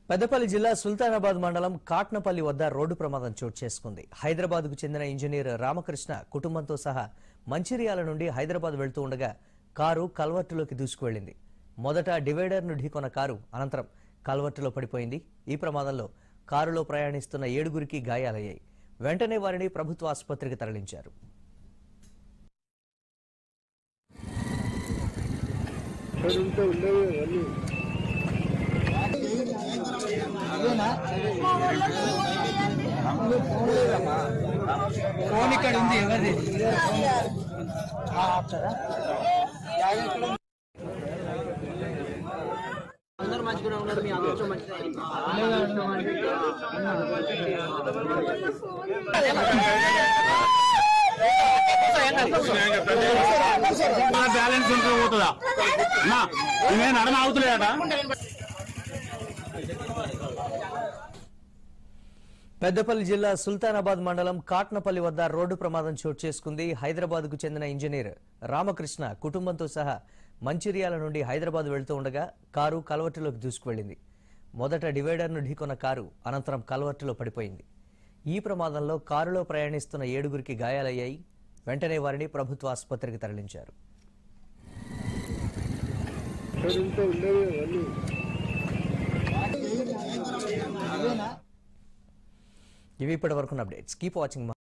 పెద్దపల్లి జిల్లా సుల్తానాబాద్ మండలం కాట్నపల్లి వద్ద రోడ్డు ప్రమాదం చోటు చేసుకుంది హైదరాబాద్ కు చెందిన ఇంజనీర్ రామకృష్ణ కుటుంబంతో సహా మంచిర్యాల నుండి హైదరాబాద్ వెళ్తూ ఉండగా కారు కల్వర్టులోకి దూసుకువెళ్లింది మొదట డివైడర్ను ఢీకొన్న కారు అనంతరం కల్వర్టులో పడిపోయింది ఈ ప్రమాదంలో కారులో ప్రయాణిస్తున్న ఏడుగురికి గాయాలయ్యాయి వెంటనే వారిని ప్రభుత్వ ఆసుపత్రికి తరలించారు ఉంటే ఉండేవి అన్నీ ఫోన్ ఇక్కడ ఉంది ఎవరిది అందరూ మంచిగా ఉన్నారు మీ అందరూ మంచిగా బ్యాలెన్స్ ఉంటే పోతుందా అమ్మా నేను నడమ అవుతులేదట పెద్దపల్లి జిల్లా సుల్తానాబాద్ మండలం కాట్నపల్లి వద్ద రోడ్డు ప్రమాదం చోటు చేసుకుంది హైదరాబాద్ కు చెందిన ఇంజనీర్ రామకృష్ణ కుటుంబంతో సహా మంచిర్యాల నుండి హైదరాబాద్ వెళ్తూ ఉండగా కారు కలవట్టులోకి దూసుకువెళ్లింది మొదట డివైడర్ను ఢీకొన్న కారు అనంతరం కలవట్టులో పడిపోయింది ఈ ప్రమాదంలో కారులో ప్రయాణిస్తున్న ఏడుగురికి గాయాలయ్యాయి వెంటనే వారిని ప్రభుత్వ ఆసుపత్రికి తరలించారు ఉంటే ఉండేవి అన్నీ ఇవి ఇప్పటి వరకు అప్డేట్స్ కీప్ వాచింగ్